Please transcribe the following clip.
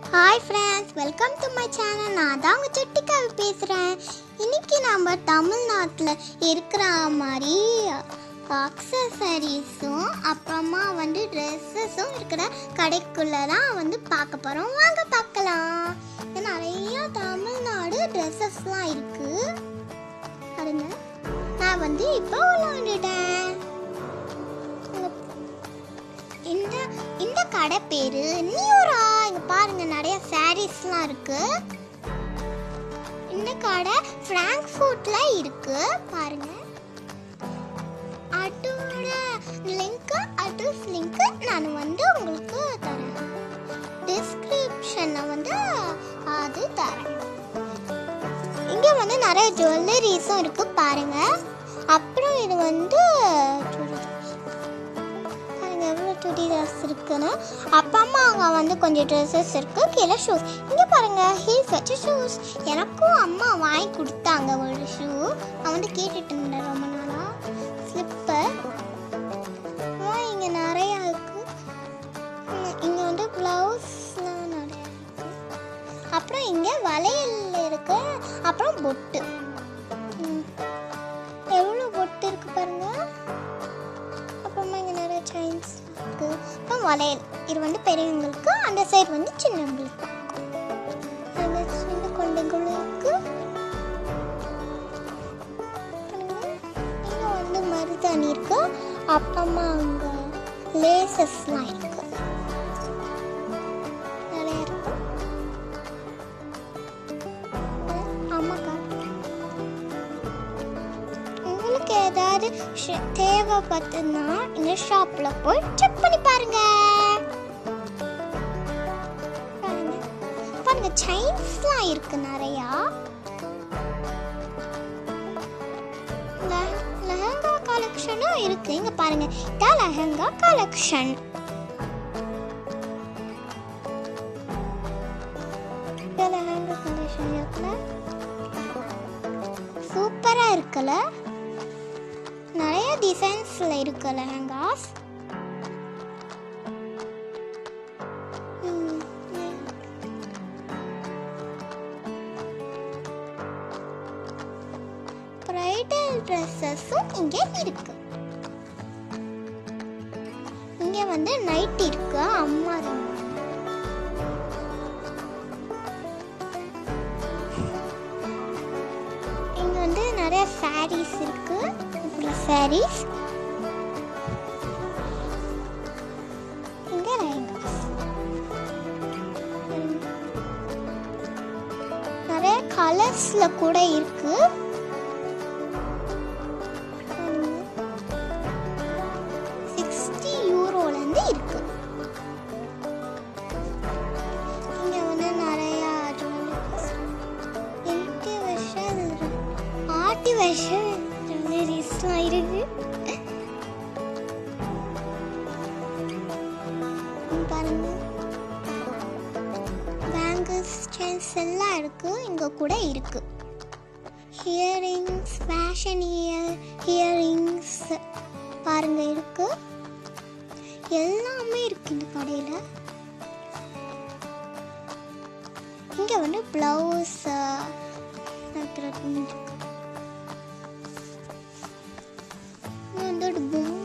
Hi friends welcome to my channel நான் தான் உங்கள் சுட்டிக்காவை பேசுகிறேன் இன்னைக்கு நம்ம தமிழ்நாட்டில் இருக்கிற மாதிரி அக்சசரிஸும் அப்புறமா வந்து ட்ரெஸ்ஸஸும் இருக்கிற கடைக்குள்ளே தான் வந்து பார்க்க போகிறோம் வாங்க பார்க்கலாம் இங்க நிறைய தமிழ்நாடு ட்ரெஸ்ஸஸ்லாம் இருக்குது பாருங்க நான் வந்து இப்போ விளாண்டுட்டேன் இந்த இந்த கடை பேரு நியூரா இங்க பாருங்க நிறைய சாரீஸ்லாம் இருக்கு இந்த கடை ஃப்ராங்க்ஃபர்ட்ல இருக்கு பாருங்க அதோட லிங்க் அட்ரஸ் லிங்க் நான் வந்து உங்களுக்கு தரேன் டிஸ்கிரிப்ஷன்ல வந்து அது தரேன் இங்க வந்து நிறைய ஜுவல்லரிஸும் இருக்கு பாருங்க அப்புறம் இது வந்து பாருங்க எவ்வளோ சுடிதார்ஸ் இருக்குன்னு அப்பா அம்மா அங்கே வந்து கொஞ்சம் ட்ரெஸ்ஸஸ் இருக்கு கீழே ஷூஸ் இங்கே பாருங்க ஹீல்ஸ் வச்ச ஷூஸ் எனக்கும் அம்மா வாங்கி கொடுத்தாங்க ஒரு ஷூ நான் வந்து கேட்டுட்டு இருந்தேன் ரொம்ப நாளா ஸ்லிப்பர் இங்கே நிறையா இருக்கு ம், இங்கே வந்து ப்ளவுஸ்லாம் நிறையா இருக்கு அப்புறம் இங்கே வளையல் இருக்கு அப்புறம் பொட்டு ம். எவ்வளோ பொட்டு இருக்கு பாருங்க அப்புறமா இங்கே நிறைய செயின்ஸ் இருக்கு அப்புறம் வளையல் இது வந்து பெரியவங்களுக்கு அந்த சைடு வந்து சின்னவங்களுக்கு அந்த சின்ன குழந்தைங்களுக்கு இங்கே வந்து மருதாணி இருக்கு அப்புறமா அங்கே லேசஸ்லாம் இருக்கு நிறைய இருக்கு அம்மா காட்டுறேன் உங்களுக்கு ஏதாவது ஷ- தேவைப்பட்டுன்னா இந்த ஷாப்ல போய் செக் பண்ணி பாருங்க பாருங்க பாருங்க செயின்ஸ்லாம் இருக்கு நிறையா லெ- லெஹங்கா கலெக்ஷனும் இருக்கு இங்க பாருங்க இதான் லெஹங்கா கலெக்ஷன் லெஹங்கா கலெக்ஷன் இருக்குல்ல சூப்பரா இருக்குல்ல நிறைய டிசைன்ஸ்ல இருக்கு லெஹங்காஸ் ம், பிரைடல் ட்ரெஸ்ஸஸும் இங்கே இருக்கு இங்க வந்து நைட் இருக்கு அம்மா room. இங்க வந்து நிறைய சாரீஸ் இருக்கு அப்புறம் சாரீஸ் இங்க லெஹங்காஸ் நிறைய கலர்ஸ்ல கூட இருக்கு சிக்ஸ்டி யூரோலேருந்து இருக்கு இங்க வந்து நிறைய எட்டு வருஷம் ஆட்டி வருஷம் ஜுவல்லரிஸ்லாம் இருக்கு இங்க பாருங்க பேங்கிள்ஸ் செயின்ஸ் எல்லாம் இருக்கு இங்க கூட இருக்கு ஹியரிங்ஸ் ஃபேஷன் இயர் ஹியரிங்ஸ் பாருங்க இருக்கு எல்லாமே இருக்கு இந்த கடையில் இங்க வந்து பிளவுஸ் இருக்கு இங்க வந்து ஒரு பொம்மை